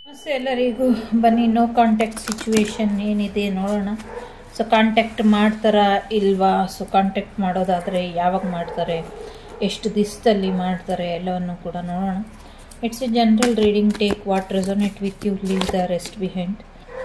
ನಮಸ್ತೆ ಎಲ್ಲರಿಗೂ ಬನ್ನಿ ನೋ ಕಾಂಟ್ಯಾಕ್ಟ್ ಸಿಚುವೇಶನ್ ಏನಿದೆ ನೋಡೋಣ ಸೊ ಕಾಂಟ್ಯಾಕ್ಟ್ ಮಾಡ್ತಾರಾ ಇಲ್ವಾ ಸೊ ಕಾಂಟ್ಯಾಕ್ಟ್ ಮಾಡೋದಾದರೆ ಯಾವಾಗ ಮಾಡ್ತಾರೆ ಎಷ್ಟು ದಿವಸದಲ್ಲಿ ಮಾಡ್ತಾರೆ ಎಲ್ಲವನ್ನು ಕೂಡ ನೋಡೋಣ it's a general reading take what resonate with you leave the rest behind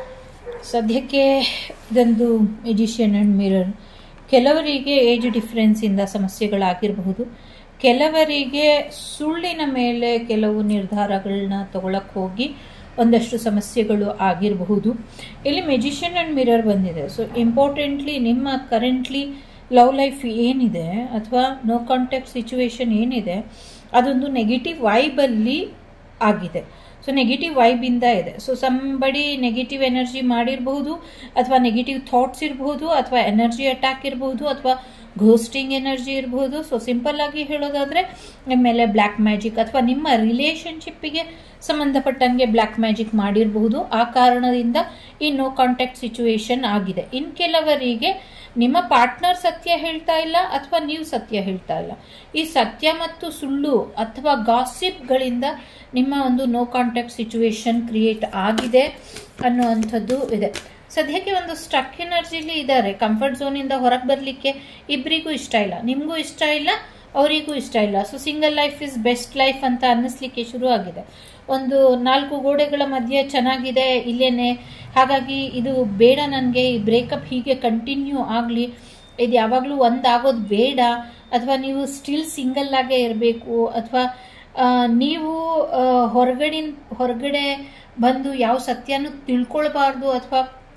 ಸದ್ಯಕ್ಕೆ ಇದೊಂದು ಮೆಜಿಷಿಯನ್ ಆ್ಯಂಡ್ ಮಿರರ್ ಕೆಲವರಿಗೆ ಏಜ್ ಡಿಫ್ರೆನ್ಸಿಂದ ಸಮಸ್ಯೆಗಳಾಗಿರಬಹುದು ಕೆಲವರಿಗೆ ಸುಳ್ಳಿನ ಮೇಲೆ ಕೆಲವು ನಿರ್ಧಾರಗಳನ್ನ ತಗೊಳಕ್ಕೆ ಹೋಗಿ ಒಂದಷ್ಟು ಸಮಸ್ಯೆಗಳು ಆಗಿರಬಹುದು ಇಲ್ಲಿ ಮೆಜಿಷಿಯನ್ ಆ್ಯಂಡ್ ಮಿರರ್ ಬಂದಿದೆ ಸೊ ಇಂಪಾರ್ಟೆಂಟ್ಲಿ ನಿಮ್ಮ ಕರೆಂಟ್ಲಿ ಲವ್ ಲೈಫ್ ಏನಿದೆ ಅಥವಾ ನೋ ಕಾಂಟ್ಯಾಕ್ಟ್ ಸಿಚುವೇಶನ್ ಏನಿದೆ ಅದೊಂದು ನೆಗೆಟಿವ್ ವೈಬಲ್ಲಿ ಆಗಿದೆ ಸೊ ನೆಗೆಟಿವ್ ವೈಬಿಂದ ಇದೆ ಸೊ ಸಂಬಡಿ ನೆಗೆಟಿವ್ ಎನರ್ಜಿ ಮಾಡಿರಬಹುದು ಅಥವಾ ನೆಗೆಟಿವ್ ಥಾಟ್ಸ್ ಇರಬಹುದು ಅಥವಾ ಎನರ್ಜಿ ಅಟ್ಯಾಕ್ ಇರಬಹುದು ಅಥವಾ ಘೋಸ್ಟಿಂಗ್ ಎನರ್ಜಿ ಇರಬಹುದು ಸೊ ಸಿಂಪಲ್ ಆಗಿ ಹೇಳೋದಾದ್ರೆ ನಿಮ್ಮ ಮೇಲೆ ಬ್ಲ್ಯಾಕ್ ಮ್ಯಾಜಿಕ್ ಅಥವಾ ನಿಮ್ಮ ರಿಲೇಶನ್ಶಿಪ್ಪಿಗೆ ಸಂಬಂಧಪಟ್ಟಂಗೆ ಬ್ಲ್ಯಾಕ್ ಮ್ಯಾಜಿಕ್ ಮಾಡಿರಬಹುದು ಆ ಕಾರಣದಿಂದ ಈ ನೋ ಕಾಂಟ್ಯಾಕ್ಟ್ ಸಿಚುವೇಶನ್ ಆಗಿದೆ ಇನ್ ಕೆಲವರಿಗೆ ನಿಮ್ಮ ಪಾರ್ಟ್ನರ್ ಸತ್ಯ ಹೇಳ್ತಾ ಇಲ್ಲ ಅಥವಾ ನೀವು ಸತ್ಯ ಹೇಳ್ತಾ ಇಲ್ಲ ಈ ಸತ್ಯ ಮತ್ತು ಸುಳ್ಳು ಅಥವಾ ಗಾಸಿಪ್ಗಳಿಂದ ನಿಮ್ಮ ಒಂದು ನೋ ಕಾಂಟ್ಯಾಕ್ಟ್ ಸಿಚುವೇಶನ್ ಕ್ರಿಯೇಟ್ ಆಗಿದೆ ಅನ್ನುವಂಥದ್ದು ಇದೆ ಸದ್ಯಕ್ಕೆ ಒಂದು ಸ್ಟ್ರಕ್ ಎನರ್ಜಿಲಿ ಇದ್ದಾರೆ ಕಂಫರ್ಟ್ ಝೋನಿಂದ ಹೊರಗೆ ಬರಲಿಕ್ಕೆ ಇಬ್ಬರಿಗೂ ಇಷ್ಟ ಇಲ್ಲ ನಿಮಗೂ ಇಷ್ಟ ಇಲ್ಲ ಅವರಿಗೂ ಇಷ್ಟ ಇಲ್ಲ so single life is best life ಅಂತ ಅನ್ನಿಸ್ಲಿಕ್ಕೆ ಶುರು ಆಗಿದೆ ಒಂದು ನಾಲ್ಕು ಗೋಡೆಗಳ ಮಧ್ಯೆ ಚೆನ್ನಾಗಿದೆ ಇಲ್ಲೇನೆ ಹಾಗಾಗಿ ಇದು ಬೇಡ ನನಗೆ ಈ ಬ್ರೇಕಪ್ ಹೀಗೆ ಕಂಟಿನ್ಯೂ ಆಗಲಿ ಇದು ಯಾವಾಗಲೂ ಒಂದಾಗೋದು ಬೇಡ ಅಥವಾ ನೀವು ಸ್ಟಿಲ್ ಸಿಂಗಲ್ ಆಗೇ ಇರಬೇಕು ಅಥವಾ ನೀವು ಹೊರಗಡೆ ಹೊರಗಡೆ ಬಂದು ಯಾವ ಸತ್ಯನೂ ತಿಳ್ಕೊಳ್ಬಾರ್ದು ಅಥವಾ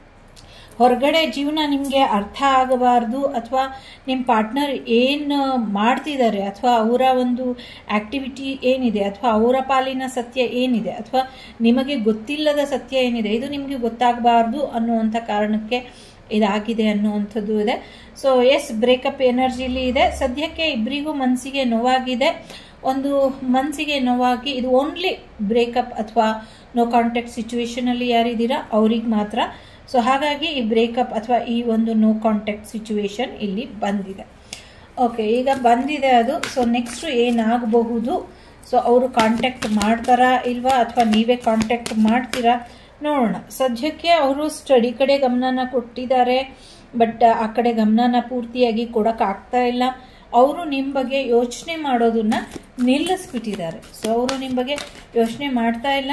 ಹೊರಗಡೆ ಜೀವನ ನಿಮಗೆ ಅರ್ಥ ಆಗಬಾರ್ದು ಅಥವಾ ನಿಮ್ಮ ಪಾರ್ಟ್ನರ್ ಏನು ಮಾಡ್ತಿದ್ದಾರೆ ಅಥವಾ ಅವರ ಒಂದು ಆಕ್ಟಿವಿಟಿ ಏನಿದೆ ಅಥವಾ ಅವರ ಪಾಲಿನ ಸತ್ಯ ಏನಿದೆ ಅಥವಾ ನಿಮಗೆ ಗೊತ್ತಿಲ್ಲದ ಸತ್ಯ ಏನಿದೆ ಇದು ನಿಮಗೆ ಗೊತ್ತಾಗಬಾರ್ದು ಅನ್ನುವಂಥ ಕಾರಣಕ್ಕೆ ಇದಾಗಿದೆ ಅನ್ನುವಂಥದ್ದು ಇದೆ ಸೊ ಎಸ್ ಬ್ರೇಕಪ್ ಎನರ್ಜಿಲಿ ಇದೆ ಸದ್ಯಕ್ಕೆ ಇಬ್ಬರಿಗೂ ಮನಸ್ಸಿಗೆ ನೋವಾಗಿದೆ ಒಂದು ಮನಸ್ಸಿಗೆ ನೋವಾಗಿ ಇದು ಓನ್ಲಿ ಬ್ರೇಕಪ್ ಅಥವಾ ನೋ ಕಾಂಟ್ಯಾಕ್ಟ್ ಸಿಚುವೇಶನಲ್ಲಿ ಯಾರಿದ್ದೀರಾ ಅವ್ರಿಗೆ ಮಾತ್ರ ಸೊ ಹಾಗಾಗಿ ಈ ಬ್ರೇಕಪ್ ಅಥವಾ ಈ ಒಂದು ನೋ ಕಾಂಟ್ಯಾಕ್ಟ್ ಸಿಚುವೇಶನ್ ಇಲ್ಲಿ ಬಂದಿದೆ ಓಕೆ ಈಗ ಬಂದಿದೆ ಅದು ಸೊ ನೆಕ್ಸ್ಟ್ ಏನಾಗಬಹುದು ಸೊ ಅವರು ಕಾಂಟ್ಯಾಕ್ಟ್ ಮಾಡ್ತಾರಾ ಇಲ್ವಾ ಅಥವಾ ನೀವೇ ಕಾಂಟ್ಯಾಕ್ಟ್ ಮಾಡ್ತೀರಾ ನೋಡೋಣ ಸದ್ಯಕ್ಕೆ ಅವರು ಸ್ಟಡಿ ಕಡೆ ಗಮನನ ಕೊಟ್ಟಿದ್ದಾರೆ ಬಟ್ ಆ ಕಡೆ ಗಮನನ ಪೂರ್ತಿಯಾಗಿ ಕೊಡೋಕ್ಕಾಗ್ತಾ ಇಲ್ಲ ಅವರು ನಿಮ್ಮ ಬಗ್ಗೆ ಯೋಚನೆ ಮಾಡೋದನ್ನ ನಿಲ್ಲಿಸ್ಬಿಟ್ಟಿದ್ದಾರೆ ಸೊ ಅವರು ನಿಮ್ಮ ಬಗ್ಗೆ ಯೋಚನೆ ಮಾಡ್ತಾ ಇಲ್ಲ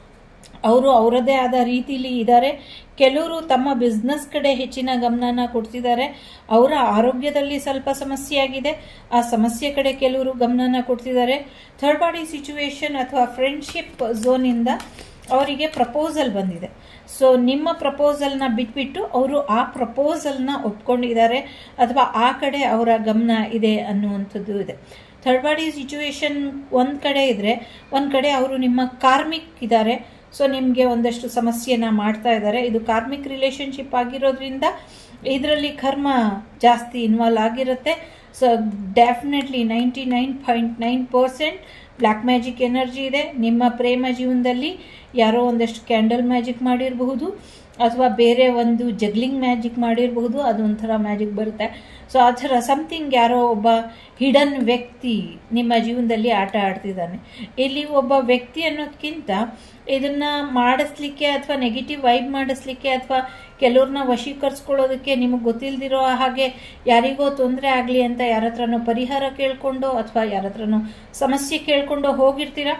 ಅವರು ಅವರದೇ ಆದ ರೀತಿಲಿ ಇದ್ದಾರೆ ಕೆಲವರು ತಮ್ಮ ಬಿಸ್ನೆಸ್ ಕಡೆ ಹೆಚ್ಚಿನ ಗಮನನ ಕೊಡ್ತಿದ್ದಾರೆ ಅವರ ಆರೋಗ್ಯದಲ್ಲಿ ಸ್ವಲ್ಪ ಸಮಸ್ಯೆ ಆಗಿದೆ ಆ ಸಮಸ್ಯೆ ಕಡೆ ಕೆಲವರು ಗಮನನ ಕೊಡ್ತಿದ್ದಾರೆ ಥರ್ಡ್ ಪಾರ್ಟಿ ಸಿಚುವೇಶನ್ ಅಥವಾ ಫ್ರೆಂಡ್ಶಿಪ್ ಝೋನಿಂದ ಅವರಿಗೆ ಪ್ರಪೋಸಲ್ ಬಂದಿದೆ ಸೊ ನಿಮ್ಮ ಪ್ರಪೋಸಲ್ನ ಬಿಟ್ಬಿಟ್ಟು ಅವರು ಆ ಪ್ರಪೋಸಲ್ನ ಒಪ್ಕೊಂಡಿದ್ದಾರೆ ಅಥವಾ ಆ ಕಡೆ ಅವರ ಗಮನ ಇದೆ ಅನ್ನುವಂಥದ್ದು ಇದೆ ಥರ್ಡ್ ಪಾರ್ಟಿ ಸಿಚುವೇಶನ್ ಒಂದು ಕಡೆ ಇದ್ರೆ ಒಂದು ಕಡೆ ಅವರು ನಿಮ್ಮ ಕಾರ್ಮಿಕ್ ಇದ್ದಾರೆ ಸೊ ನಿಮಗೆ ಒಂದಷ್ಟು ಸಮಸ್ಯೆನ ಮಾಡ್ತಾ ಇದ್ದಾರೆ ಇದು ಕಾರ್ಮಿಕ್ ರಿಲೇಶನ್ಶಿಪ್ ಆಗಿರೋದ್ರಿಂದ ಇದರಲ್ಲಿ ಕರ್ಮ ಜಾಸ್ತಿ ಇನ್ವಾಲ್ವ್ ಆಗಿರುತ್ತೆ so definitely ninety nine point nine percent black magic energy ಇದೆ ನಿಮ್ಮ ಪ್ರೇಮ ಜೀವನದಲ್ಲಿ ಯಾರೋ ಒಂದಷ್ಟು ಕ್ಯಾಂಡಲ್ ಮ್ಯಾಜಿಕ್ ಮಾಡಿರಬಹುದು ಅಥವಾ ಬೇರೆ ಒಂದು ಜಗ್ಲಿಂಗ್ ಮ್ಯಾಜಿಕ್ ಮಾಡಿರಬಹುದು ಅದೊಂಥರ ಮ್ಯಾಜಿಕ್ ಬರುತ್ತೆ ಸೊ ಆ ಥರ ಸಮಥಿಂಗ್ ಯಾರೋ ಒಬ್ಬ ಹಿಡನ್ ವ್ಯಕ್ತಿ ನಿಮ್ಮ ಜೀವನದಲ್ಲಿ ಆಟ ಆಡ್ತಿದ್ದಾನೆ ಇಲ್ಲಿ ಒಬ್ಬ ವ್ಯಕ್ತಿ ಅನ್ನೋದಕ್ಕಿಂತ ಇದನ್ನ ಮಾಡಿಸ್ಲಿಕ್ಕೆ ಅಥವಾ ನೆಗೆಟಿವ್ ವೈಬ್ ಮಾಡಿಸ್ಲಿಕ್ಕೆ ಅಥವಾ ಕೆಲವ್ರನ್ನ ವಶೀಕರಿಸ್ಕೊಳ್ಳೋದಕ್ಕೆ ನಿಮಗೆ ಗೊತ್ತಿಲ್ದಿರೋ ಹಾಗೆ ಯಾರಿಗೋ ತೊಂದರೆ ಆಗಲಿ ಅಂತ ಯಾರ ಹತ್ರನೋ ಪರಿಹಾರ ಕೇಳ್ಕೊಂಡು ಅಥವಾ ಯಾರ ಹತ್ರನೋ ಸಮಸ್ಯೆ ಕೇಳ್ಕೊಂಡು ಹೋಗಿರ್ತೀರಾ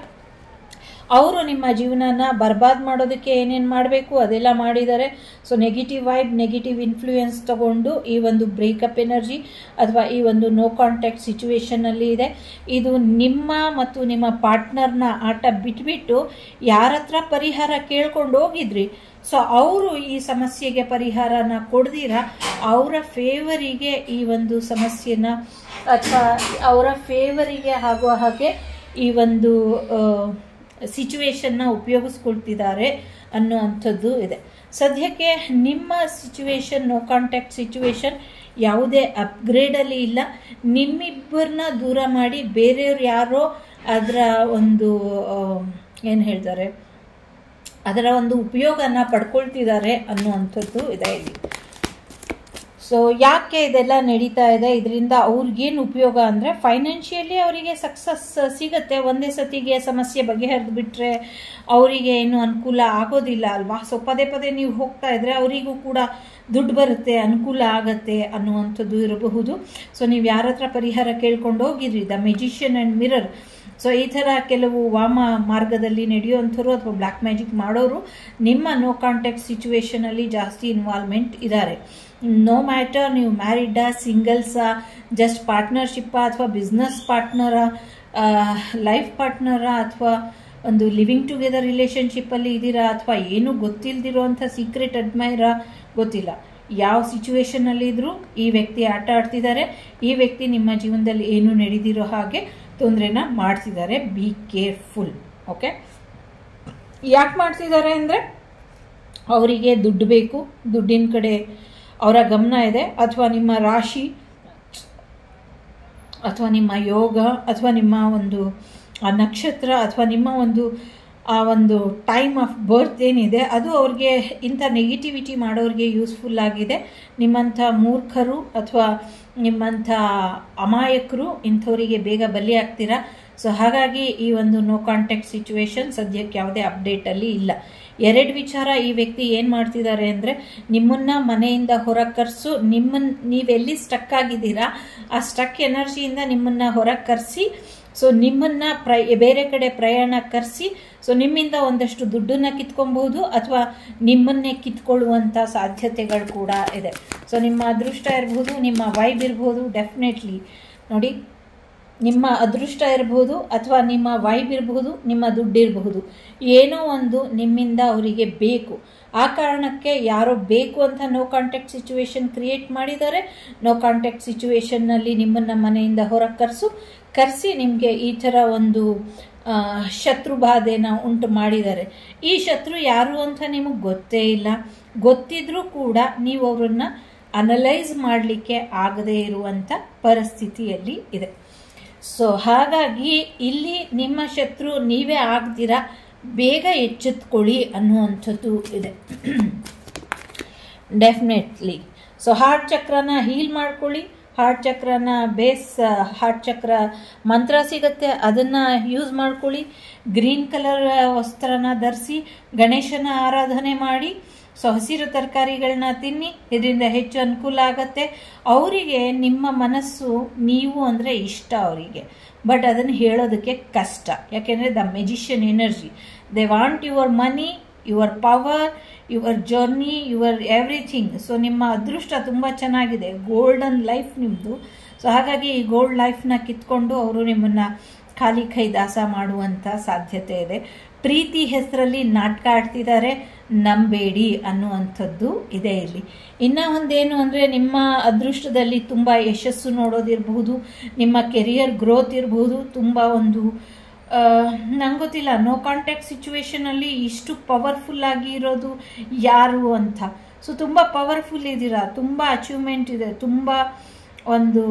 ಅವರು ನಿಮ್ಮ ಜೀವನನ ಬರ್ಬಾದ್ ಮಾಡೋದಕ್ಕೆ ಏನೇನು ಮಾಡಬೇಕು ಅದೆಲ್ಲ ಮಾಡಿದ್ದಾರೆ so negative vibe negative influence ತಗೊಂಡು ಈ ಒಂದು ಬ್ರೇಕಪ್ ಎನರ್ಜಿ ಅಥವಾ ಈ ಒಂದು ನೋ ಕಾಂಟ್ಯಾಕ್ಟ್ ಸಿಚುವೇಶನಲ್ಲಿ ಇದೆ ಇದು ನಿಮ್ಮ ಮತ್ತು ನಿಮ್ಮ ಪಾರ್ಟ್ನರ್ನ ಆಟ ಬಿಟ್ಬಿಟ್ಟು ಯಾರ ಹತ್ರ ಪರಿಹಾರ ಕೇಳ್ಕೊಂಡು ಹೋಗಿದ್ರಿ ಸೊ ಅವರು ಈ ಸಮಸ್ಯೆಗೆ ಪರಿಹಾರನ ಕೊಡ್ದಿರ ಅವರ ಫೇವರಿಗೆ ಈ ಒಂದು ಸಮಸ್ಯೆನ ಅಥವಾ ಅವರ ಫೇವರಿಗೆ ಆಗುವ ಹಾಗೆ ಈ ಒಂದು ಸಿಚುವೇಶನ್ನ ಉಪಯೋಗಿಸ್ಕೊಳ್ತಿದ್ದಾರೆ ಅನ್ನುವಂಥದ್ದು ಇದೆ ಸದ್ಯಕ್ಕೆ ನಿಮ್ಮ ಸಿಚುವೇಶನ್ ನೋ ಕಾಂಟ್ಯಾಕ್ಟ್ ಸಿಚುವೇಶನ್ ಯಾವುದೇ ಅಪ್ಗ್ರೇಡಲ್ಲಿ ಇಲ್ಲ ನಿಮ್ಮಿಬ್ಬರನ್ನ ದೂರ ಮಾಡಿ ಬೇರೆಯವ್ರು ಯಾರೋ ಅದರ ಒಂದು ಏನು ಹೇಳ್ತಾರೆ ಅದರ ಒಂದು ಉಪಯೋಗನ ಪಡ್ಕೊಳ್ತಿದ್ದಾರೆ ಅನ್ನುವಂಥದ್ದು ಇದೆ ಇಲ್ಲಿ ಸೊ ಯಾಕೆ ಇದೆಲ್ಲ ನಡೀತಾ ಇದೆ ಇದರಿಂದ ಅವ್ರಿಗೇನು ಉಪಯೋಗ ಅಂದರೆ ಫೈನಾನ್ಷಿಯಲಿ ಅವರಿಗೆ ಸಕ್ಸಸ್ ಸಿಗುತ್ತೆ ಒಂದೇ ಸತಿಗೆ ಸಮಸ್ಯೆ ಬಗೆಹರಿದು ಬಿಟ್ರೆ ಅವರಿಗೆ ಏನು ಅನುಕೂಲ ಆಗೋದಿಲ್ಲ ಅಲ್ವಾ ಸೊ ಪದೇ ಪದೇ ನೀವು ಹೋಗ್ತಾ ಇದ್ರೆ ಅವರಿಗೂ ಕೂಡ ದುಡ್ಡು ಬರುತ್ತೆ ಅನುಕೂಲ ಆಗತ್ತೆ ಅನ್ನುವಂಥದ್ದು ಇರಬಹುದು ಸೊ ನೀವು ಯಾರ ಹತ್ರ ಪರಿಹಾರ ಕೇಳ್ಕೊಂಡು ಹೋಗಿದ್ರಿ the magician and mirror so ಈ ಥರ ಕೆಲವು ವಾಮ ಮಾರ್ಗದಲ್ಲಿ ನಡೆಯುವಂಥವ್ರು ಅಥವಾ ಬ್ಲ್ಯಾಕ್ ಮ್ಯಾಜಿಕ್ ಮಾಡೋರು ನಿಮ್ಮ ನೋ ಕಾಂಟ್ಯಾಕ್ಟ್ ಸಿಚುವೇಶನಲ್ಲಿ ಜಾಸ್ತಿ ಇನ್ವಾಲ್ವ್ಮೆಂಟ್ ಇದ್ದಾರೆ ನೋ ಮ್ಯಾಟರ್ ನೀವು ಮ್ಯಾರಿಡಾ ಸಿಂಗಲ್ಸಾ ಜಸ್ಟ್ ಪಾರ್ಟ್ನರ್ಶಿಪ್ಪಾ ಅಥವಾ ಬಿಸ್ನೆಸ್ ಪಾರ್ಟ್ನರ ಲೈಫ್ ಪಾರ್ಟ್ನರ ಅಥವಾ ಒಂದು ಲಿವಿಂಗ್ ಟುಗೆದರ್ ರಿಲೇಷನ್ಶಿಪ್ಪಲ್ಲಿ ಇದ್ದೀರಾ ಅಥವಾ ಏನೂ ಗೊತ್ತಿಲ್ದಿರೋಂಥ ಸೀಕ್ರೆಟ್ ಅಡ್ಮೈರ ಗೊತ್ತಿಲ್ಲ ಯಾವ ಸಿಚುವೇಶನಲ್ಲಿ ಇದ್ರೂ ಈ ವ್ಯಕ್ತಿ ಆಟ ಆಡ್ತಿದ್ದಾರೆ ಈ ವ್ಯಕ್ತಿ ನಿಮ್ಮ ಜೀವನದಲ್ಲಿ ಏನೂ ನಡೆದಿರೋ ಹಾಗೆ ತೊಂದರೆನ ಮಾಡ್ತಿದ್ದಾರೆ ಬಿ ಕೇರ್ಫುಲ್ ಓಕೆ ಯಾಕೆ ಮಾಡ್ತಿದ್ದಾರೆ ಅಂದರೆ ಅವರಿಗೆ ದುಡ್ಡು ಬೇಕು ದುಡ್ಡಿನ ಕಡೆ ಅವರ ಗಮನ ಇದೆ ಅಥವಾ ನಿಮ್ಮ ರಾಶಿ ಅಥವಾ ನಿಮ್ಮ ಯೋಗ ಅಥವಾ ನಿಮ್ಮ ಒಂದು ಆ ನಕ್ಷತ್ರ ಅಥವಾ ನಿಮ್ಮ ಒಂದು ಆ ಒಂದು ಟೈಮ್ ಆಫ್ ಬರ್ತ್ ಏನಿದೆ ಅದು ಅವ್ರಿಗೆ ಇಂಥ ನೆಗೆಟಿವಿಟಿ ಮಾಡೋರಿಗೆ ಯೂಸ್ಫುಲ್ ಆಗಿದೆ ನಿಮ್ಮಂಥ ಮೂರ್ಖರು ಅಥವಾ ನಿಮ್ಮಂಥ ಅಮಾಯಕರು ಇಂಥವರಿಗೆ ಬೇಗ ಬಲಿ ಆಗ್ತೀರಾ ಸೊ ಹಾಗಾಗಿ ಈ ಒಂದು ನೋ ಕಾಂಟ್ಯಾಕ್ಟ್ ಸಿಚುವೇಶನ್ ಸದ್ಯಕ್ಕೆ ಯಾವುದೇ ಅಪ್ಡೇಟಲ್ಲಿ ಇಲ್ಲ ಎರಡು ವಿಚಾರ ಈ ವ್ಯಕ್ತಿ ಏನು ಮಾಡ್ತಿದ್ದಾರೆ ಅಂದರೆ ನಿಮ್ಮನ್ನ ಮನೆಯಿಂದ ಹೊರಗೆ ಕರೆಸು ನಿಮ್ಮನ್ನ ನೀವೆಲ್ಲಿ ಸ್ಟಕ್ ಆಗಿದ್ದೀರಾ ಆ ಸ್ಟಕ್ ಎನರ್ಜಿಯಿಂದ ನಿಮ್ಮನ್ನ ಹೊರಗೆ ಕರೆಸಿ ಸೊ ನಿಮ್ಮನ್ನ ಪ್ರ ಬೇರೆ ಕಡೆ ಪ್ರಯಾಣ ಕರೆಸಿ ಸೊ ನಿಮ್ಮಿಂದ ಒಂದಷ್ಟು ದುಡ್ಡನ್ನ ಕಿತ್ಕೊಬಹುದು ಅಥವಾ ನಿಮ್ಮನ್ನೇ ಕಿತ್ಕೊಳ್ಳುವಂಥ ಸಾಧ್ಯತೆಗಳು ಕೂಡ ಇದೆ ಸೊ ನಿಮ್ಮ ಅದೃಷ್ಟ ಇರಬಹುದು ನಿಮ್ಮ ವೈಬ್ ಇರಬಹುದು ಡೆಫಿನೆಟ್ಲಿ ನೋಡಿ ನಿಮ್ಮ ಅದೃಷ್ಟ ಇರಬಹುದು ಅಥವಾ ನಿಮ್ಮ ವೈಬ್ ಇರಬಹುದು ನಿಮ್ಮ ದುಡ್ಡು ಇರಬಹುದು ಏನೋ ಒಂದು ನಿಮ್ಮಿಂದ ಅವರಿಗೆ ಬೇಕು ಆ ಕಾರಣಕ್ಕೆ ಯಾರೋ ಬೇಕು ಅಂತ ನೋ ಕಾಂಟ್ಯಾಕ್ಟ್ ಸಿಚುವೇಶನ್ ಕ್ರಿಯೇಟ್ ಮಾಡಿದ್ದಾರೆ ನೋ ಕಾಂಟ್ಯಾಕ್ಟ್ ಸಿಚುವೇಶನ್ನಲ್ಲಿ ನಿಮ್ಮನ್ನು ಮನೆಯಿಂದ ಹೊರಗೆ ಕರೆಸು ಕರೆಸಿ ನಿಮಗೆ ಈ ಥರ ಒಂದು ಶತ್ರು ಬಾಧೆನ ಉಂಟು ಮಾಡಿದ್ದಾರೆ ಈ ಶತ್ರು ಯಾರು ಅಂತ ನಿಮಗೆ ಗೊತ್ತೇ ಇಲ್ಲ ಗೊತ್ತಿದ್ರೂ ಕೂಡ ನೀವು ಅವರನ್ನು ಅನಲೈಸ್ ಮಾಡಲಿಕ್ಕೆ ಆಗದೇ ಇರುವಂಥ ಪರಿಸ್ಥಿತಿಯಲ್ಲಿ ಇದೆ ಸೊ ಹಾಗಾಗಿ ಇಲ್ಲಿ ನಿಮ್ಮ ಶತ್ರು ನೀವೇ ಆಗ್ದಿರಾ ಬೇಗ ಎಚ್ಚೆತ್ಕೊಳ್ಳಿ ಅನ್ನುವಂಥದ್ದು ಇದೆ ಡೆಫಿನೆಟ್ಲಿ ಸೊ ಹಾರ್ಟ್ ಚಕ್ರನ ಹೀಲ್ ಮಾಡ್ಕೊಳ್ಳಿ ಹಾರ್ಟ್ ಚಕ್ರನ ಬೇಸ್ ಹಾರ್ಟ್ ಚಕ್ರ ಮಂತ್ರ ಸಿಗುತ್ತೆ ಅದನ್ನು ಯೂಸ್ ಮಾಡ್ಕೊಳ್ಳಿ ಗ್ರೀನ್ ಕಲರ್ ವಸ್ತ್ರನ ಧರಿಸಿ ಗಣೇಶನ ಆರಾಧನೆ ಮಾಡಿ ಸೊ ಹಸಿರು ತರಕಾರಿಗಳನ್ನ ತಿನ್ನಿ ಇದರಿಂದ ಹೆಚ್ಚು ಅನುಕೂಲ ಆಗತ್ತೆ ಅವರಿಗೆ ನಿಮ್ಮ ಮನಸ್ಸು ನೀವು ಅಂದರೆ ಇಷ್ಟ ಅವರಿಗೆ ಬಟ್ ಅದನ್ನು ಹೇಳೋದಕ್ಕೆ ಕಷ್ಟ ಯಾಕೆಂದರೆ the magician energy they want your money your power your journey your everything so ನಿಮ್ಮ ಅದೃಷ್ಟ ತುಂಬ ಚೆನ್ನಾಗಿದೆ ಗೋಲ್ಡನ್ ಲೈಫ್ ನಿಮ್ಮದು ಸೊ ಹಾಗಾಗಿ ಈ ಗೋಲ್ಡ್ ಲೈಫ್ನ ಕಿತ್ಕೊಂಡು ಅವರು ನಿಮ್ಮನ್ನು ಖಾಲಿ ಕೈ ದಾಸ ಮಾಡುವಂಥ ಸಾಧ್ಯತೆ ಇದೆ ಪ್ರೀತಿ ಹೆಸರಲ್ಲಿ ನಾಟಕ ಆಡ್ತಿದ್ದಾರೆ ನಂಬೇಡಿ ಅನ್ನುವಂಥದ್ದು ಇದೆ ಇಲ್ಲಿ ಇನ್ನು ಒಂದೇನು ಅಂದರೆ ನಿಮ್ಮ ಅದೃಷ್ಟದಲ್ಲಿ ತುಂಬ ಯಶಸ್ಸು ನೋಡೋದಿರಬಹುದು ನಿಮ್ಮ ಕೆರಿಯರ್ ಗ್ರೋತ್ ಇರಬಹುದು ತುಂಬ ಒಂದು ನಂಗೆ ಗೊತ್ತಿಲ್ಲ ನೋ ಕಾಂಟ್ಯಾಕ್ಟ್ ಸಿಚುವೇಶನಲ್ಲಿ ಇಷ್ಟು ಪವರ್ಫುಲ್ ಆಗಿ ಇರೋದು ಯಾರು ಅಂತ ಸೊ ತುಂಬ ಪವರ್ಫುಲ್ ಇದ್ದೀರಾ ತುಂಬ ಅಚೀವ್ಮೆಂಟ್ ಇದೆ ತುಂಬ ಒಂದು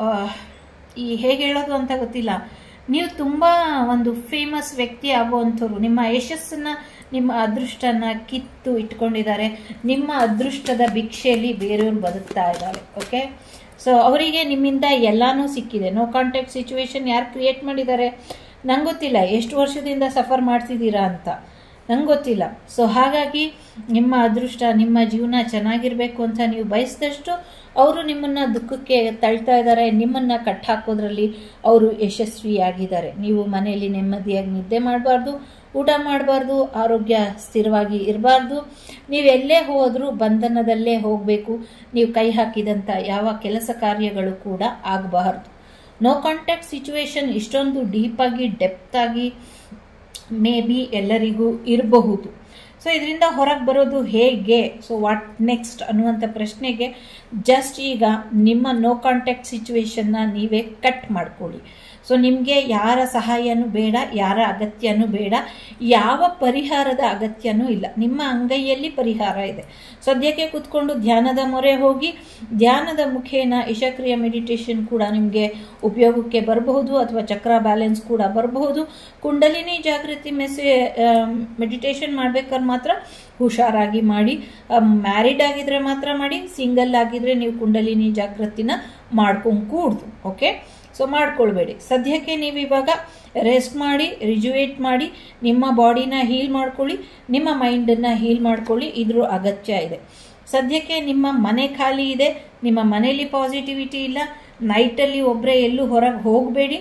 ಈ ಹೇಗೆ ಹೇಳೋದು ಅಂತ ಗೊತ್ತಿಲ್ಲ ನೀವು ತುಂಬ ಒಂದು ಫೇಮಸ್ ವ್ಯಕ್ತಿ ಆಗುವಂಥವ್ರು ನಿಮ್ಮ ಯಶಸ್ಸನ್ನು ನಿಮ್ಮ ಅದೃಷ್ಟನ ಕಿತ್ತು ಇಟ್ಕೊಂಡಿದ್ದಾರೆ ನಿಮ್ಮ ಅದೃಷ್ಟದ ಭಿಕ್ಷೆಯಲ್ಲಿ ಬೇರೆಯವ್ರು ಬದುಕ್ತಾ ಇದ್ದಾರೆ ಓಕೆ ಸೊ ಅವರಿಗೆ ನಿಮ್ಮಿಂದ ಎಲ್ಲಾನು ಸಿಕ್ಕಿದೆ ನೋ ಕಾಂಟ್ಯಾಕ್ಟ್ ಸಿಚುವೇಶನ್ ಯಾರು ಕ್ರಿಯೇಟ್ ಮಾಡಿದ್ದಾರೆ ನಂಗೆ ಗೊತ್ತಿಲ್ಲ ಎಷ್ಟು ವರ್ಷದಿಂದ ಸಫರ್ ಮಾಡ್ತಿದ್ದೀರಾ ಅಂತ ನಂಗೆ ಗೊತ್ತಿಲ್ಲ ಸೊ ಹಾಗಾಗಿ ನಿಮ್ಮ ಅದೃಷ್ಟ ನಿಮ್ಮ ಜೀವನ ಚೆನ್ನಾಗಿರಬೇಕು ಅಂತ ನೀವು ಬಯಸಿದಷ್ಟು ಅವರು ನಿಮ್ಮನ್ನು ದುಃಖಕ್ಕೆ ತಳ್ತಾ ಇದ್ದಾರೆ ನಿಮ್ಮನ್ನು ಕಟ್ ಹಾಕೋದ್ರಲ್ಲಿ ಅವರು ಯಶಸ್ವಿಯಾಗಿದ್ದಾರೆ ನೀವು ಮನೆಯಲ್ಲಿ ನೆಮ್ಮದಿಯಾಗಿ ನಿದ್ದೆ ಮಾಡಬಾರ್ದು ಊಟ ಮಾಡಬಾರ್ದು ಆರೋಗ್ಯ ಸ್ಥಿರವಾಗಿ ಇರಬಾರ್ದು ನೀವು ಎಲ್ಲೇ ಹೋದರೂ ಬಂಧನದಲ್ಲೇ ಹೋಗಬೇಕು ನೀವು ಕೈ ಹಾಕಿದಂಥ ಯಾವ ಕೆಲಸ ಕಾರ್ಯಗಳು ಕೂಡ ಆಗಬಾರ್ದು ನೋ ಕಾಂಟ್ಯಾಕ್ಟ್ ಸಿಚುವೇಶನ್ ಇಷ್ಟೊಂದು ಡೀಪಾಗಿ ಡೆಪ್ತಾಗಿ ಮೇ ಬಿ ಎಲ್ಲರಿಗೂ ಇರಬಹುದು ಸೊ ಇದರಿಂದ ಹೊರಗೆ ಬರೋದು ಹೇಗೆ ಸೊ ವಾಟ್ ನೆಕ್ಸ್ಟ್ ಅನ್ನುವಂಥ ಪ್ರಶ್ನೆಗೆ ಜಸ್ಟ್ ಈಗ ನಿಮ್ಮ ನೋ ಕಾಂಟ್ಯಾಕ್ಟ್ ಸಿಚುವೇಶನ್ನ ನೀವೇ ಕಟ್ ಮಾಡ್ಕೊಳ್ಳಿ ಸೊ ನಿಮಗೆ ಯಾರ ಸಹಾಯನೂ ಬೇಡ ಯಾರ ಅಗತ್ಯನೂ ಬೇಡ ಯಾವ ಪರಿಹಾರದ ಅಗತ್ಯನೂ ಇಲ್ಲ ನಿಮ್ಮ ಅಂಗೈಯಲ್ಲಿ ಪರಿಹಾರ ಇದೆ ಸದ್ಯಕ್ಕೆ ಕೂತ್ಕೊಂಡು ಧ್ಯಾನದ ಮೊರೆ ಹೋಗಿ ಧ್ಯಾನದ ಮುಖೇನ ಇಶಕ್ರಿಯ ಮೆಡಿಟೇಷನ್ ಕೂಡ ನಿಮಗೆ ಉಪಯೋಗಕ್ಕೆ ಬರಬಹುದು ಅಥವಾ ಚಕ್ರ ಬ್ಯಾಲೆನ್ಸ್ ಕೂಡ ಬರಬಹುದು ಕುಂಡಲಿನಿ ಜಾಗೃತಿ ಮೆಸೆ ಮೆಡಿಟೇಷನ್ ಮಾಡ್ಬೇಕಾದ್ರೆ ಮಾತ್ರ ಹುಷಾರಾಗಿ ಮಾಡಿ ಮ್ಯಾರಿಡ್ ಆಗಿದ್ರೆ ಮಾತ್ರ ಮಾಡಿ ಸಿಂಗಲ್ ಆಗಿದ್ರೆ ನೀವು ಕುಂಡಲಿನಿ ಜಾಗೃತಿನ ಮಾಡ್ಕೊಂಡು ಕೂಡ್ದು ಓಕೆ ಸೊ ಮಾಡ್ಕೊಳ್ಬೇಡಿ ಸದ್ಯಕ್ಕೆ ನೀವು ಇವಾಗ ರೆಸ್ಟ್ ಮಾಡಿ ರಿಜುವೇಟ್ ಮಾಡಿ ನಿಮ್ಮ ಬಾಡಿನ ಹೀಲ್ ಮಾಡ್ಕೊಳ್ಳಿ ನಿಮ್ಮ ಮೈಂಡನ್ನು ಹೀಲ್ ಮಾಡ್ಕೊಳ್ಳಿ ಇದ್ರ ಅಗತ್ಯ ಇದೆ ಸದ್ಯಕ್ಕೆ ನಿಮ್ಮ ಮನೆ ಖಾಲಿ ಇದೆ ನಿಮ್ಮ ಮನೆಯಲ್ಲಿ ಪಾಸಿಟಿವಿಟಿ ಇಲ್ಲ ನೈಟಲ್ಲಿ ಒಬ್ಬರೇ ಎಲ್ಲೂ ಹೊರಗೆ ಹೋಗಬೇಡಿ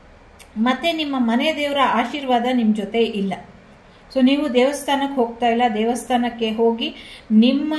ಮತ್ತು ನಿಮ್ಮ ಮನೆ ದೇವರ ಆಶೀರ್ವಾದ ನಿಮ್ಮ ಜೊತೆ ಇಲ್ಲ ಸೊ ನೀವು ದೇವಸ್ಥಾನಕ್ಕೆ ಹೋಗ್ತಾ ಇಲ್ಲ ದೇವಸ್ಥಾನಕ್ಕೆ ಹೋಗಿ ನಿಮ್ಮ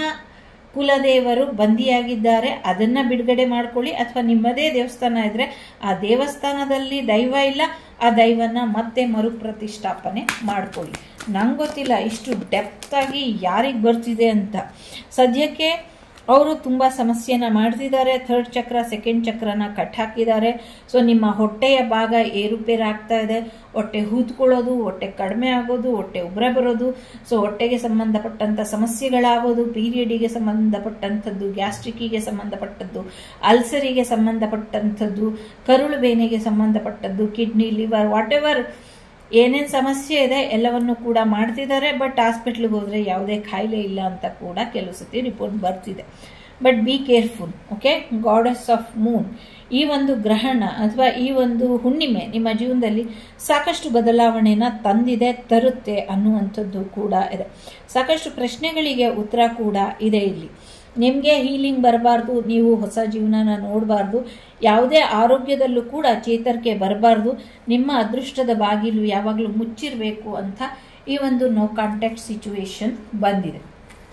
ಕುಲದೇವರು ಬಂದಿಯಾಗಿದ್ದಾರೆ ಅದನ್ನ ಬಿಡುಗಡೆ ಮಾಡ್ಕೊಳ್ಳಿ ಅಥವಾ ನಿಮ್ಮದೇ ದೇವಸ್ಥಾನ ಇದ್ರೆ ಆ ದೇವಸ್ಥಾನದಲ್ಲಿ ದೈವ ಇಲ್ಲ ಆ ದೈವನ ಮತ್ತೆ ಮರುಪ್ರತಿಷ್ಠಾಪನೆ ಮಾಡ್ಕೊಳ್ಳಿ ನಂಗೆ ಗೊತ್ತಿಲ್ಲ ಇಷ್ಟು ಡೆಪ್ತ್ ಆಗಿ ಯಾರಿಗೆ ಬರ್ತಿದೆ ಅಂತ ಸದ್ಯಕ್ಕೆ ಅವರು ತುಂಬ ಸಮಸ್ಯೆನ ಮಾಡ್ತಿದ್ದಾರೆ ಥರ್ಡ್ ಚಕ್ರ ಸೆಕೆಂಡ್ ಚಕ್ರನ ಕಟ್ ಹಾಕಿದ್ದಾರೆ ಸೊ ನಿಮ್ಮ ಹೊಟ್ಟೆಯ ಭಾಗ ಏರುಪೇರು ಆಗ್ತಾ ಇದೆ ಹೊಟ್ಟೆ ಹೂತ್ಕೊಳ್ಳೋದು ಹೊಟ್ಟೆ ಕಡಿಮೆ ಆಗೋದು ಹೊಟ್ಟೆ ಉಬ್ರ ಬರೋದು ಸೊ ಹೊಟ್ಟೆಗೆ ಸಂಬಂಧಪಟ್ಟಂಥ ಸಮಸ್ಯೆಗಳಾಗೋದು ಪೀರಿಯಡಿಗೆ ಸಂಬಂಧಪಟ್ಟಂಥದ್ದು ಗ್ಯಾಸ್ಟ್ರಿಕ್ಕಿಗೆ ಸಂಬಂಧಪಟ್ಟದ್ದು ಅಲ್ಸರಿಗೆ ಸಂಬಂಧಪಟ್ಟಂಥದ್ದು ಕರುಳು ಬೇನೆಗೆ ಸಂಬಂಧಪಟ್ಟದ್ದು ಕಿಡ್ನಿ ಲಿವರ್ ವಾಟ್ ಎವರ್ ಏನೇನು ಸಮಸ್ಯೆ ಇದೆ ಎಲ್ಲವನ್ನು ಕೂಡ ಮಾಡ್ತಿದ್ದಾರೆ ಬಟ್ ಹಾಸ್ಪಿಟ್ಲಿಗೆ ಹೋದರೆ ಯಾವುದೇ ಕಾಯಿಲೆ ಇಲ್ಲ ಅಂತ ಕೂಡ ಕೆಲವು ಸತಿ ರಿಪೋರ್ಟ್ ಬರ್ತಿದೆ but be careful okay goddess of moon ಈ ಒಂದು ಗ್ರಹಣ ಅಥವಾ ಈ ಒಂದು ಹುಣ್ಣಿಮೆ ನಿಮ್ಮ ಜೀವನದಲ್ಲಿ ಸಾಕಷ್ಟು ಬದಲಾವಣೆನ ತಂದಿದೆ ತರುತ್ತೆ ಅನ್ನುವಂಥದ್ದು ಕೂಡ ಇದೆ ಸಾಕಷ್ಟು ಪ್ರಶ್ನೆಗಳಿಗೆ ಉತ್ತರ ಕೂಡ ಇದೆ ಇಲ್ಲಿ ನಿಮಗೆ ಹೀಲಿಂಗ್ ಬರಬಾರ್ದು ನೀವು ಹೊಸ ಜೀವನನ ನೋಡಬಾರ್ದು ಯಾವುದೇ ಆರೋಗ್ಯದಲ್ಲೂ ಕೂಡ ಚೇತರಿಕೆ ಬರಬಾರ್ದು ನಿಮ್ಮ ಅದೃಷ್ಟದ ಬಾಗಿಲು ಯಾವಾಗಲೂ ಮುಚ್ಚಿರಬೇಕು ಅಂತ ಈ ಒಂದು ನೋ ಕಾಂಟ್ಯಾಕ್ಟ್ ಸಿಚುವೇಶನ್ ಬಂದಿದೆ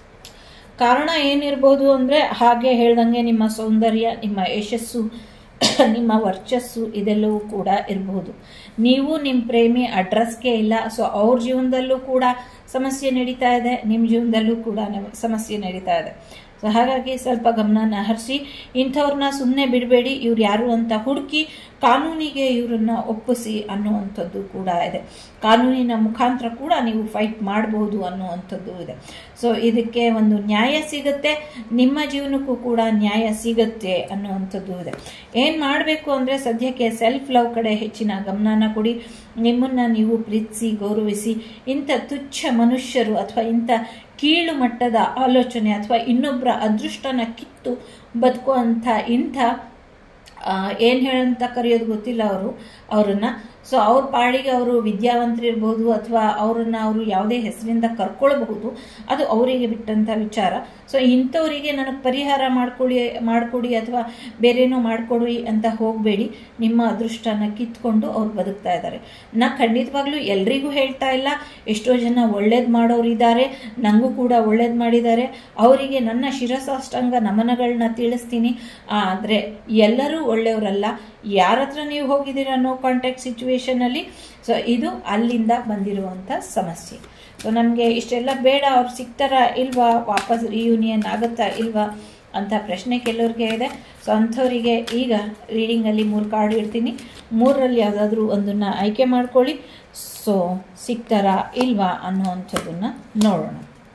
ಕಾರಣ ಏನಿರ್ಬೋದು ಅಂದರೆ ಹಾಗೆ ಹೇಳ್ದಂಗೆ ನಿಮ್ಮ ಸೌಂದರ್ಯ ನಿಮ್ಮ ಯಶಸ್ಸು ನಿಮ್ಮ ವರ್ಚಸ್ಸು ಇದೆಲ್ಲವೂ ಕೂಡ ಇರಬಹುದು ನೀವು ನಿಮ್ಮ ಪ್ರೇಮಿ ಅಡ್ರೆಸ್ಗೆ ಇಲ್ಲ ಸೊ ಅವ್ರ ಜೀವನದಲ್ಲೂ ಕೂಡ ಸಮಸ್ಯೆ ನಡೀತಾ ಇದೆ ನಿಮ್ಮ ಜೀವನದಲ್ಲೂ ಕೂಡ ಸಮಸ್ಯೆ ನಡೀತಾ ಇದೆ ಸೊ ಹಾಗಾಗಿ ಸ್ವಲ್ಪ ಗಮನನ ಹರಿಸಿ ಇಂಥವ್ರನ್ನ ಸುಮ್ಮನೆ ಬಿಡಬೇಡಿ ಇವ್ರು ಯಾರು ಅಂತ ಹುಡುಕಿ ಕಾನೂನಿಗೆ ಇವರನ್ನ ಒಪ್ಪಿಸಿ ಅನ್ನುವಂಥದ್ದು ಕೂಡ ಇದೆ ಕಾನೂನಿನ ಮುಖಾಂತರ ಕೂಡ ನೀವು ಫೈಟ್ ಮಾಡಬಹುದು ಅನ್ನುವಂಥದ್ದು ಇದೆ ಸೊ ಇದಕ್ಕೆ ಒಂದು ನ್ಯಾಯ ಸಿಗುತ್ತೆ ನಿಮ್ಮ ಜೀವನಕ್ಕೂ ಕೂಡ ನ್ಯಾಯ ಸಿಗುತ್ತೆ ಅನ್ನುವಂಥದ್ದು ಇದೆ ಏನು ಮಾಡಬೇಕು ಅಂದರೆ ಸದ್ಯಕ್ಕೆ ಸೆಲ್ಫ್ ಲವ್ ಕಡೆ ಹೆಚ್ಚಿನ ಗಮನನ ಕೊಡಿ ನಿಮ್ಮನ್ನು ನೀವು ಪ್ರೀತಿಸಿ ಗೌರವಿಸಿ ಇಂಥ ತುಚ್ಛ ಮನುಷ್ಯರು ಅಥವಾ ಇಂಥ ಕೀಳು ಮಟ್ಟದ ಆಲೋಚನೆ ಅಥವಾ ಇನ್ನೊಬ್ಬರ ಅದೃಷ್ಟನ ಕಿತ್ತು ಬದುಕುವಂಥ ಇಂಥ ಏನು ಹೇಳಂತ ಕರೆಯೋದು ಗೊತ್ತಿಲ್ಲ ಅವರು ಅವರನ್ನು ಸೊ ಅವ್ರ ಪಾಡಿಗೆ ಅವರು ವಿದ್ಯಾವಂತರಿರ್ಬೋದು ಅಥವಾ ಅವರನ್ನು ಅವರು ಯಾವುದೇ ಹೆಸರಿಂದ ಕರ್ಕೊಳ್ಬಹುದು ಅದು ಅವರಿಗೆ ಬಿಟ್ಟಂಥ ವಿಚಾರ ಸೊ ಇಂಥವರಿಗೆ ನನಗೆ ಪರಿಹಾರ ಮಾಡ್ಕೊಳ್ಳಿ ಮಾಡಿಕೊಡಿ ಅಥವಾ ಬೇರೇನೋ ಮಾಡಿಕೊಡಿ ಅಂತ ಹೋಗಬೇಡಿ ನಿಮ್ಮ ಅದೃಷ್ಟನ ಕಿತ್ಕೊಂಡು ಅವ್ರು ಬದುಕ್ತಾ ಇದ್ದಾರೆ ನಾ ಖಂಡಿತವಾಗ್ಲೂ ಎಲ್ರಿಗೂ ಹೇಳ್ತಾ ಇಲ್ಲ ಎಷ್ಟೋ ಜನ ಒಳ್ಳೇದು ಮಾಡೋರಿದ್ದಾರೆ ನನಗೂ ಕೂಡ ಒಳ್ಳೇದು ಮಾಡಿದ್ದಾರೆ ಅವರಿಗೆ ನನ್ನ ಶಿರಸಾಷ್ಟಾಂಗ ನಮನಗಳನ್ನ ತಿಳಿಸ್ತೀನಿ ಆದರೆ ಎಲ್ಲರೂ ಒಳ್ಳೆಯವರಲ್ಲ ಯಾರ ಹತ್ರ ನೀವು ಹೋಗಿದ್ದೀರಾ ನೋ ಕಾಂಟ್ಯಾಕ್ಟ್ ಸಿಚುವೇಶನಲ್ಲಿ ಸೊ ಇದು ಅಲ್ಲಿಂದ ಬಂದಿರುವಂಥ ಸಮಸ್ಯೆ ಸೊ ನಮಗೆ ಇಷ್ಟೆಲ್ಲ ಬೇಡ ಅವ್ರು ಸಿಗ್ತಾರಾ ಇಲ್ವಾ ವಾಪಸ್ ರಿಯೂನಿಯನ್ ಆಗುತ್ತಾ ಇಲ್ವಾ ಅಂತ ಪ್ರಶ್ನೆ ಕೆಲವ್ರಿಗೆ ಇದೆ ಸೊ ಅಂಥವರಿಗೆ ಈಗ ರೀಡಿಂಗಲ್ಲಿ ಮೂರು ಕಾರ್ಡ್ ಇಡ್ತೀನಿ ಮೂರರಲ್ಲಿ ಯಾವುದಾದ್ರೂ ಒಂದನ್ನು ಆಯ್ಕೆ ಮಾಡ್ಕೊಳ್ಳಿ ಸೊ ಸಿಗ್ತಾರಾ ಇಲ್ವಾ ಅನ್ನುವಂಥದ್ದನ್ನು ನೋಡೋಣ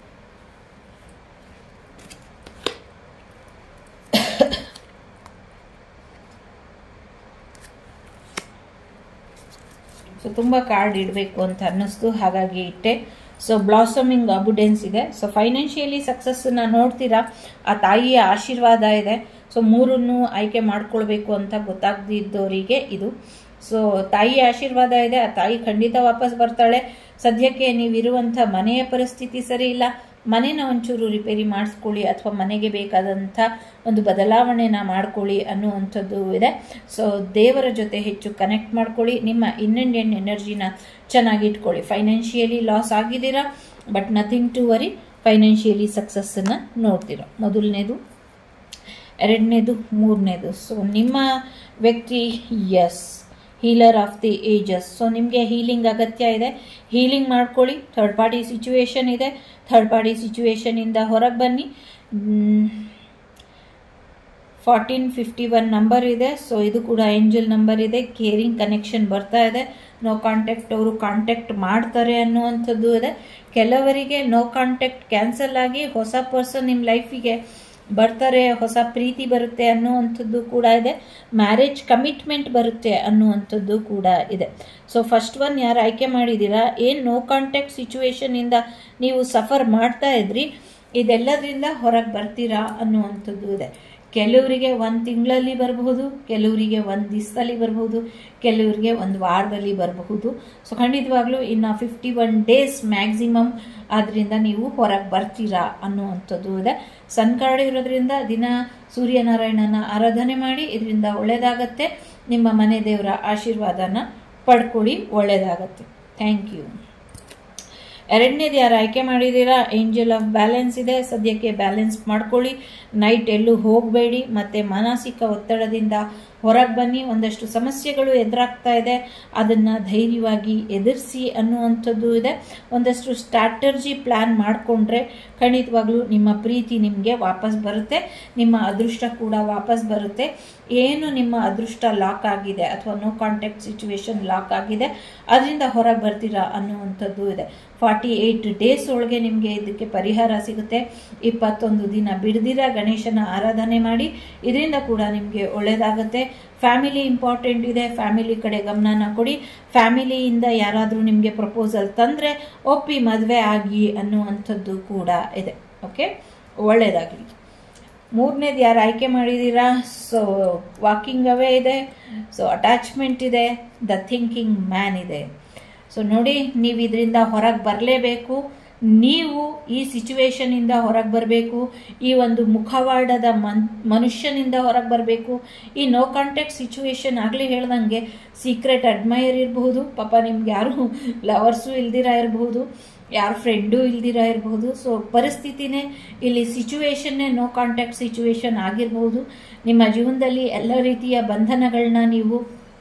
ಸೊ ತುಂಬ ಕಾರ್ಡ್ ಇಡಬೇಕು ಅಂತ ಅನ್ನಿಸ್ತು ಹಾಗಾಗಿ ಇಟ್ಟೆ ಸೊ ಬ್ಲಾಸಮಿಂಗ್ ಅಬುಡೆನ್ಸ್ ಇದೆ ಸೊ ಫೈನಾನ್ಷಿಯಲಿ ಸಕ್ಸಸ್ಸನ್ನ ನೋಡ್ತೀರಾ ಆ ತಾಯಿಯ ಆಶೀರ್ವಾದ ಇದೆ ಸೊ ಮೂರನ್ನು ಆಯ್ಕೆ ಮಾಡ್ಕೊಳ್ಬೇಕು ಅಂತ ಗೊತ್ತಾಗದಿದ್ದವರಿಗೆ ಇದು ಸೊ ತಾಯಿಯ ಆಶೀರ್ವಾದ ಇದೆ ಆ ತಾಯಿ ಖಂಡಿತ ವಾಪಸ್ ಬರ್ತಾಳೆ ಸದ್ಯಕ್ಕೆ ನೀವಿರುವಂಥ ಮನೆಯ ಪರಿಸ್ಥಿತಿ ಸರಿ ಇಲ್ಲ ಮನೇನ ಒಂಚೂರು ರಿಪೇರಿ ಮಾಡಿಸ್ಕೊಳ್ಳಿ ಅಥವಾ ಮನೆಗೆ ಬೇಕಾದಂಥ ಒಂದು ಬದಲಾವಣೆನ ಮಾಡ್ಕೊಳ್ಳಿ ಅನ್ನುವಂಥದ್ದು ಇದೆ ಸೊ ದೇವರ ಜೊತೆ ಹೆಚ್ಚು ಕನೆಕ್ಟ್ ಮಾಡ್ಕೊಳ್ಳಿ ನಿಮ್ಮ ಇನ್ ಆ್ಯಂಡ್ ಎಂಡ್ ಎನರ್ಜಿನ ಚೆನ್ನಾಗಿ ಇಟ್ಕೊಳ್ಳಿ ಫೈನಾನ್ಷಿಯಲಿ ಲಾಸ್ ಆಗಿದ್ದೀರಾ but nothing to worry financially ಸಕ್ಸಸ್ಸನ್ನು ನೋಡ್ತೀರಾ ಮೊದಲನೇದು ಎರಡನೇದು ಮೂರನೇದು ಸೊ ನಿಮ್ಮ ವ್ಯಕ್ತಿ as healer of the ages so ನಿಮಗೆ ಹೀಲಿಂಗ್ ಅಗತ್ಯ ಇದೆ ಹೀಲಿಂಗ್ ಮಾಡ್ಕೊಳ್ಳಿ ಥರ್ಡ್ ಪಾರ್ಟಿ ಸಿಚುವೇಶನ್ ಇದೆ ಥರ್ಡ್ ಪಾರ್ಟಿ ಸಿಚುವೇಶನಿಂದ ಹೊರಗೆ ಬನ್ನಿ ಫಾರ್ಟೀನ್ ಫಿಫ್ಟಿ ಒನ್ ನಂಬರ್ ಇದೆ ಸೊ ಇದು ಕೂಡ ಏಂಜಲ್ ನಂಬರ್ ಇದೆ ಕೇರಿಂಗ್ ಕನೆಕ್ಷನ್ ಬರ್ತಾ ಇದೆ ನೋ ಕಾಂಟ್ಯಾಕ್ಟ್ ಅವರು ಕಾಂಟ್ಯಾಕ್ಟ್ ಮಾಡ್ತಾರೆ ಅನ್ನುವಂಥದ್ದು ಇದೆ ಕೆಲವರಿಗೆ ನೋ ಕಾಂಟ್ಯಾಕ್ಟ್ ಕ್ಯಾನ್ಸಲ್ ಆಗಿ ಹೊಸ ಪರ್ಸನ್ ನಿಮ್ಮ ಲೈಫಿಗೆ ಬರ್ತಾರೆ ಹೊಸ ಪ್ರೀತಿ ಬರುತ್ತೆ ಅನ್ನುವಂಥದ್ದು ಕೂಡ ಇದೆ ಮ್ಯಾರೇಜ್ ಕಮಿಟ್ಮೆಂಟ್ ಬರುತ್ತೆ ಅನ್ನುವಂಥದ್ದು ಕೂಡ ಇದೆ ಸೊ ಫಸ್ಟ್ ಒನ್ ಯಾರು ಆಯ್ಕೆ ಮಾಡಿದ್ದೀರಾ ಏನು ನೋ ಕಾಂಟ್ಯಾಕ್ಟ್ ಸಿಚುವೇಶನಿಂದ ನೀವು ಸಫರ್ ಮಾಡ್ತಾ ಇದ್ರಿ ಇದೆಲ್ಲದರಿಂದ ಹೊರಗೆ ಬರ್ತೀರಾ ಅನ್ನುವಂಥದ್ದು ಇದೆ ಕೆಲವರಿಗೆ ಒಂದು ತಿಂಗಳಲ್ಲಿ ಬರಬಹುದು ಕೆಲವರಿಗೆ ಒಂದು ದಿವಸದಲ್ಲಿ ಬರಬಹುದು ಕೆಲವರಿಗೆ ಒಂದು ವಾರದಲ್ಲಿ ಬರಬಹುದು ಸೊ ಖಂಡಿತವಾಗ್ಲೂ ಇನ್ನು ಫಿಫ್ಟಿ ಒನ್ ಡೇಸ್ ಮ್ಯಾಕ್ಸಿಮಮ್ ಅದರಿಂದ ನೀವು ಹೊರಗೆ ಬರ್ತೀರಾ ಅನ್ನುವಂಥದ್ದು ಇದೆ ಸನ್ ಕಾರ್ಡ್ ಇರೋದ್ರಿಂದ ದಿನ ಸೂರ್ಯನಾರಾಯಣನ ಆರಾಧನೆ ಮಾಡಿ ಇದರಿಂದ ಒಳ್ಳೆಯದಾಗತ್ತೆ ನಿಮ್ಮ ಮನೆ ದೇವರ ಆಶೀರ್ವಾದನ ಪಡ್ಕೊಳ್ಳಿ ಒಳ್ಳೆಯದಾಗತ್ತೆ ಥ್ಯಾಂಕ್ ಯು ಎರಡನೇದು ಯಾರು ಆಯ್ಕೆ ಮಾಡಿದ್ದೀರಾ ಏಂಜಲ್ ಆಫ್ ಬ್ಯಾಲೆನ್ಸ್ ಇದೆ ಸದ್ಯಕ್ಕೆ ಬ್ಯಾಲೆನ್ಸ್ ಮಾಡ್ಕೊಳ್ಳಿ ನೈಟ್ ಎಲ್ಲೂ ಹೋಗಬೇಡಿ ಮತ್ತು ಮಾನಸಿಕ ಒತ್ತಡದಿಂದ ಹೊರಗೆ ಬನ್ನಿ ಒಂದಷ್ಟು ಸಮಸ್ಯೆಗಳು ಎದುರಾಗ್ತಾ ಇದೆ ಅದನ್ನು ಧೈರ್ಯವಾಗಿ ಎದುರಿಸಿ ಅನ್ನುವಂಥದ್ದು ಇದೆ ಒಂದಷ್ಟು ಸ್ಟ್ರಾಟರ್ಜಿ ಪ್ಲ್ಯಾನ್ ಮಾಡಿಕೊಂಡ್ರೆ ಖಂಡಿತವಾಗ್ಲೂ ನಿಮ್ಮ ಪ್ರೀತಿ ನಿಮಗೆ ವಾಪಸ್ ಬರುತ್ತೆ ನಿಮ್ಮ ಅದೃಷ್ಟ ಕೂಡ ವಾಪಸ್ ಬರುತ್ತೆ ಏನು ನಿಮ್ಮ ಅದೃಷ್ಟ ಲಾಕ್ ಆಗಿದೆ ಅಥವಾ ನೋ ಕಾಂಟ್ಯಾಕ್ಟ್ ಸಿಚುವೇಶನ್ ಲಾಕ್ ಆಗಿದೆ ಅದರಿಂದ ಹೊರಗೆ ಬರ್ತೀರಾ ಅನ್ನುವಂಥದ್ದು ಇದೆ ಫಾರ್ಟಿ ಏಯ್ಟ್ ಡೇಸ್ ಒಳಗೆ ನಿಮಗೆ ಇದಕ್ಕೆ ಪರಿಹಾರ ಸಿಗುತ್ತೆ ಇಪ್ಪತ್ತೊಂದು ದಿನ ಬಿಡದಿರ ಗಣೇಶನ ಆರಾಧನೆ ಮಾಡಿ ಇದರಿಂದ ಕೂಡ ನಿಮಗೆ ಒಳ್ಳೆಯದಾಗುತ್ತೆ ಫ್ಯಾಮಿಲಿ ಇಂಪಾರ್ಟೆಂಟ್ ಇದೆ ಫ್ಯಾಮಿಲಿ ಕಡೆ ಗಮನನ ಕೊಡಿ ಫ್ಯಾಮಿಲಿಯಿಂದ ಯಾರಾದರೂ ನಿಮಗೆ ಪ್ರಪೋಸಲ್ ತಂದರೆ ಒಪ್ಪಿ ಮದುವೆ ಆಗಿ ಅನ್ನುವಂಥದ್ದು ಕೂಡ ಇದೆ ಓಕೆ ಒಳ್ಳೆಯದಾಗಲಿ ಮೂರನೇದು ಯಾರು ಆಯ್ಕೆ ಮಾಡಿದ್ದೀರಾ ಸೊ ವಾಕಿಂಗ್ ಅವೇ ಇದೆ ಸೊ ಅಟ್ಯಾಚ್ಮೆಂಟ್ ಇದೆ ದ ಥಿಂಕಿಂಗ್ ಮ್ಯಾನ್ ಇದೆ ಸೊ ನೋಡಿ ನೀವು ಇದರಿಂದ ಹೊರಗೆ ಬರಲೇಬೇಕು ನೀವು ಈ ಸಿಚುವೇಶನಿಂದ ಹೊರಗೆ ಬರಬೇಕು ಈ ಒಂದು ಮುಖವಾಡದ ಮನ್ ಮನುಷ್ಯನಿಂದ ಹೊರಗೆ ಬರಬೇಕು ಈ ನೋ ಕಾಂಟ್ಯಾಕ್ಟ್ ಸಿಚುವೇಶನ್ ಆಗಲಿ ಹೇಳ್ದಂಗೆ ಸೀಕ್ರೆಟ್ ಅಡ್ಮೈರ್ ಇರಬಹುದು ಪಾಪ ನಿಮ್ಗೆ ಯಾರು ಲವರ್ಸು ಇಲ್ದಿರ ಇರಬಹುದು ಯಾರ ಫ್ರೆಂಡು ಇಲ್ದಿರ ಇರಬಹುದು ಸೊ ಪರಿಸ್ಥಿತಿನೇ ಇಲ್ಲಿ ಸಿಚುವೇಶನ್ನೇ ನೋ ಕಾಂಟ್ಯಾಕ್ಟ್ ಸಿಚುವೇಶನ್ ಆಗಿರಬಹುದು ನಿಮ್ಮ ಜೀವನದಲ್ಲಿ ಎಲ್ಲ ರೀತಿಯ ಬಂಧನಗಳನ್ನ ನೀವು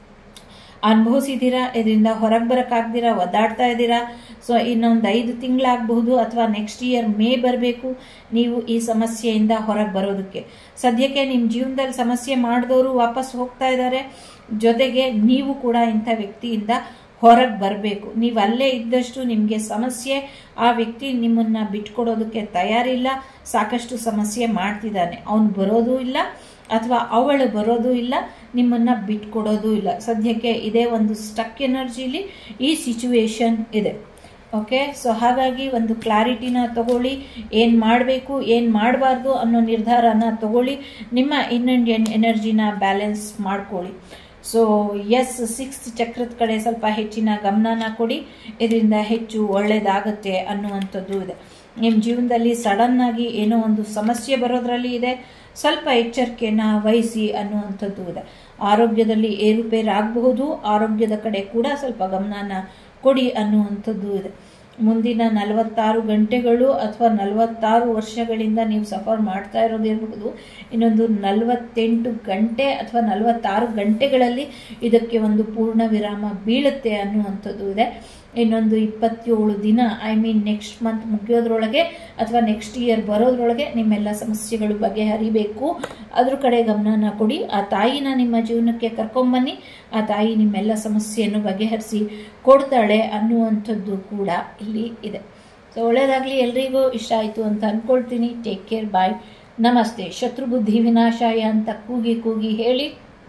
ಅನುಭವಿಸಿದ್ದೀರಾ ಇದರಿಂದ ಹೊರಗೆ ಬರೋಕ್ಕಾಗ್ದಿರಾ ಒದ್ದಾಡ್ತಾ ಇದ್ದೀರಾ ಸೊ ಇನ್ನೊಂದು ಐದು ತಿಂಗಳಾಗಬಹುದು ಅಥವಾ ನೆಕ್ಸ್ಟ್ ಇಯರ್ ಮೇ ಬರಬೇಕು ನೀವು ಈ ಸಮಸ್ಯೆಯಿಂದ ಹೊರಗೆ ಬರೋದಕ್ಕೆ ಸದ್ಯಕ್ಕೆ ನಿಮ್ಮ ಜೀವನದಲ್ಲಿ ಸಮಸ್ಯೆ ಮಾಡಿದವರು ವಾಪಸ್ ಹೋಗ್ತಾ ಇದ್ದಾರೆ ಜೊತೆಗೆ ನೀವು ಕೂಡ ಇಂಥ ವ್ಯಕ್ತಿಯಿಂದ ಹೊರಗೆ ಬರಬೇಕು ನೀವು ಅಲ್ಲೇ ಇದ್ದಷ್ಟು ನಿಮಗೆ ಸಮಸ್ಯೆ ಆ ವ್ಯಕ್ತಿ ನಿಮ್ಮನ್ನು ಬಿಟ್ಕೊಡೋದಕ್ಕೆ ತಯಾರಿಲ್ಲ ಸಾಕಷ್ಟು ಸಮಸ್ಯೆ ಮಾಡ್ತಿದ್ದಾನೆ ಅವನು ಬರೋದೂ ಇಲ್ಲ ಅಥವಾ ಅವಳು ಬರೋದೂ ಇಲ್ಲ ನಿಮ್ಮನ್ನು ಬಿಟ್ಕೊಡೋದೂ ಇಲ್ಲ ಸದ್ಯಕ್ಕೆ ಇದೇ ಒಂದು ಸ್ಟಕ್ ಎನರ್ಜಿಲಿ ಈ ಸಿಚುವೇಶನ್ ಇದೆ ಓಕೆ ಸೊ ಹಾಗಾಗಿ ಒಂದು ಕ್ಲಾರಿಟಿನ ತಗೊಳ್ಳಿ ಏನು ಮಾಡಬೇಕು ಏನು ಮಾಡಬಾರ್ದು ಅನ್ನೋ ನಿರ್ಧಾರನ ತಗೊಳ್ಳಿ ನಿಮ್ಮ ಇನ್ನೊಂದು ಎನರ್ಜಿನ ಬ್ಯಾಲೆನ್ಸ್ ಮಾಡ್ಕೊಳ್ಳಿ ಸೊ ಎಸ್ ಸಿಕ್ಸ್ತ್ ಚಕ್ರದ ಕಡೆ ಸ್ವಲ್ಪ ಹೆಚ್ಚಿನ ಗಮನನ ಕೊಡಿ ಇದರಿಂದ ಹೆಚ್ಚು ಒಳ್ಳೆಯದಾಗುತ್ತೆ ಅನ್ನುವಂಥದ್ದು ಇದೆ ನಿಮ್ಮ ಜೀವನದಲ್ಲಿ ಸಡನ್ನಾಗಿ ಏನೋ ಒಂದು ಸಮಸ್ಯೆ ಬರೋದ್ರಲ್ಲಿ ಇದೆ ಸ್ವಲ್ಪ ಎಚ್ಚರಿಕೆನ ವಹಿಸಿ ಅನ್ನುವಂಥದ್ದು ಇದೆ ಆರೋಗ್ಯದಲ್ಲಿ ಏರುಪೇರಾಗಬಹುದು ಆರೋಗ್ಯದ ಕಡೆ ಕೂಡ ಸ್ವಲ್ಪ ಗಮನನ ಕೊಡಿ ಅನ್ನುವಂಥದ್ದು ಇದೆ ಮುಂದಿನ ನಲವತ್ತಾರು ಗಂಟೆಗಳು ಅಥವಾ ನಲವತ್ತಾರು ವರ್ಷಗಳಿಂದ ನೀವು ಸಫರ್ ಮಾಡ್ತಾ ಇರೋದಿರಬಹುದು ಇನ್ನೊಂದು ನಲವತ್ತೆಂಟು ಗಂಟೆ ಅಥವಾ ನಲವತ್ತಾರು ಗಂಟೆಗಳಲ್ಲಿ ಇದಕ್ಕೆ ಒಂದು ಪೂರ್ಣ ವಿರಾಮ ಬೀಳುತ್ತೆ ಅನ್ನುವಂಥದ್ದು ಇದೆ ಇನ್ನೊಂದು ಇಪ್ಪತ್ತೇಳು ದಿನ ಐ ಮೀನ್ ನೆಕ್ಸ್ಟ್ ಮಂತ್ ಮುಗಿಯೋದ್ರೊಳಗೆ ಅಥವಾ ನೆಕ್ಸ್ಟ್ ಇಯರ್ ಬರೋದ್ರೊಳಗೆ ನಿಮ್ಮೆಲ್ಲ ಸಮಸ್ಯೆಗಳು ಬಗೆಹರಿಬೇಕು ಅದ್ರ ಕಡೆ ಗಮನನ ಕೊಡಿ ಆ ತಾಯಿನ ನಿಮ್ಮ ಜೀವನಕ್ಕೆ ಕರ್ಕೊಂಬನ್ನಿ ಆ ತಾಯಿ ನಿಮ್ಮೆಲ್ಲ ಸಮಸ್ಯೆಯನ್ನು ಬಗೆಹರಿಸಿ ಕೊಡ್ತಾಳೆ ಅನ್ನುವಂಥದ್ದು ಕೂಡ ಇಲ್ಲಿ ಇದೆ ಸೊ ಒಳ್ಳೆಯದಾಗಲಿ ಎಲ್ರಿಗೂ ಇಷ್ಟ ಆಯಿತು ಅಂತ ಅಂದ್ಕೊಳ್ತೀನಿ ಟೇಕ್ ಕೇರ್ ಬಾಯ್ ನಮಸ್ತೆ ಶತ್ರು ಬುದ್ಧಿ ವಿನಾಶಾಯ ಅಂತ ಕೂಗಿ ಕೂಗಿ ಹೇಳಿ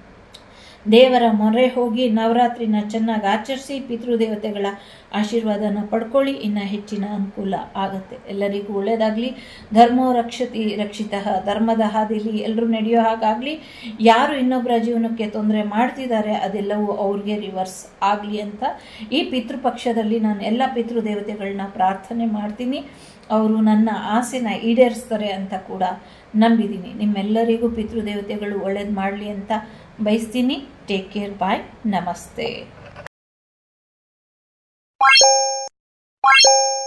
ದೇವರ ಮೊರೆ ಹೋಗಿ ನವರಾತ್ರಿನ ಚೆನ್ನಾಗಿ ಆಚರಿಸಿ ಪಿತೃದೇವತೆಗಳ ಆಶೀರ್ವಾದನ ಪಡ್ಕೊಳ್ಳಿ ಇನ್ನು ಹೆಚ್ಚಿನ ಅನುಕೂಲ ಆಗುತ್ತೆ ಎಲ್ಲರಿಗೂ ಒಳ್ಳೆಯದಾಗಲಿ ಧರ್ಮೋ ರಕ್ಷತಿ ರಕ್ಷಿತ ಧರ್ಮದ ಹಾದಿಲಿ ಎಲ್ಲರೂ ನಡೆಯೋ ಹಾಗಾಗಲಿ ಯಾರು ಇನ್ನೊಬ್ಬರ ಜೀವನಕ್ಕೆ ತೊಂದರೆ ಮಾಡ್ತಿದ್ದಾರೆ ಅದೆಲ್ಲವೂ ಅವ್ರಿಗೆ ರಿವರ್ಸ್ ಆಗಲಿ ಅಂತ ಈ ಪಿತೃಪಕ್ಷದಲ್ಲಿ ನಾನು ಎಲ್ಲ ಪಿತೃದೇವತೆಗಳನ್ನ ಪ್ರಾರ್ಥನೆ ಮಾಡ್ತೀನಿ ಅವರು ನನ್ನ ಆಸೆನ ಈಡೇರಿಸ್ತಾರೆ ಅಂತ ಕೂಡ ನಂಬಿದ್ದೀನಿ ನಿಮ್ಮೆಲ್ಲರಿಗೂ ಪಿತೃದೇವತೆಗಳು ಒಳ್ಳೇದು ಮಾಡಲಿ ಅಂತ ಬಯಸ್ತೀನಿ ಟೇಕ್ ಕೇರ್ ಬಾಯ್ ನಮಸ್ತೆ